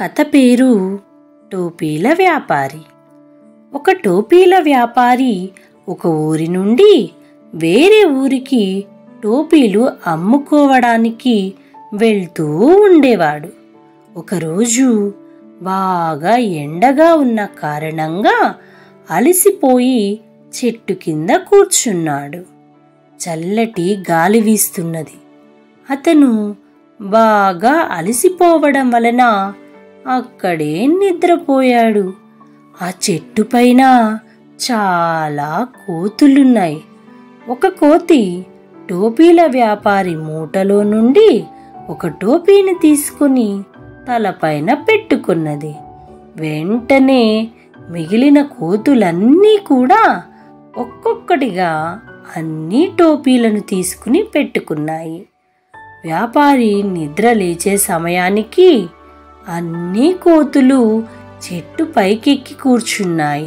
కథ పేరు టోపీల వ్యాపారి ఒక టోపీల వ్యాపారి ఒక ఊరి నుండి వేరే ఊరికి టోపీలు అమ్ముకోవడానికి వెళ్తూ ఉండేవాడు ఒకరోజు బాగా ఎండగా ఉన్న కారణంగా అలసిపోయి చెట్టు కింద కూర్చున్నాడు చల్లటి గాలి వీస్తున్నది అతను బాగా అలసిపోవడం వలన అక్కడే నిద్రపోయాడు ఆ చెట్టు పైన చాలా కోతులున్నాయి ఒక కోతి టోపీల వ్యాపారి మూటలో నుండి ఒక టోపీని తీసుకుని తలపైన పెట్టుకున్నది వెంటనే మిగిలిన కోతులన్నీ కూడా ఒక్కొక్కటిగా అన్ని టోపీలను తీసుకుని పెట్టుకున్నాయి వ్యాపారి నిద్ర లేచే సమయానికి అన్ని కోతులు చెట్టు పైకెక్కి కూర్చున్నాయి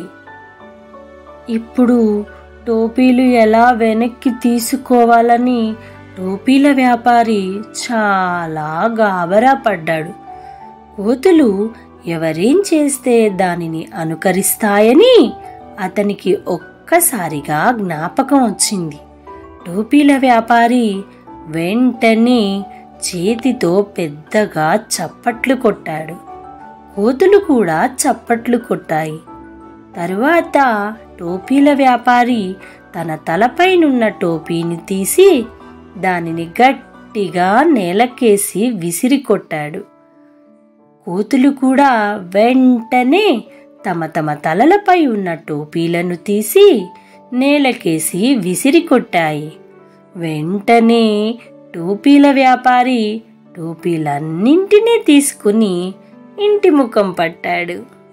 ఇప్పుడు టోపీలు ఎలా వెనక్కి తీసుకోవాలని టోపీల వ్యాపారి చాలా గాబరా పడ్డాడు కోతులు ఎవరేం చేస్తే దానిని అనుకరిస్తాయని అతనికి ఒక్కసారిగా జ్ఞాపకం వచ్చింది టోపీల వ్యాపారి వెంటనే చేతితో పెద్దగా చప్పట్లు కొట్టాడు కోతులు కూడా చప్పట్లు కొట్టాయి తరువాత టోపీల వ్యాపారి తన తలపైనున్న టోపీని తీసి దానిని గట్టిగా నేలకేసి విసిరి కొట్టాడు కోతులు కూడా వెంటనే తమ తమ తలలపై ఉన్న టోపీలను తీసి నేలకేసి విసిరి కొట్టాయి వెంటనే టోపీల వ్యాపారి టోపీలన్నింటినీ తీసుకుని ఇంటి ముఖం పట్టాడు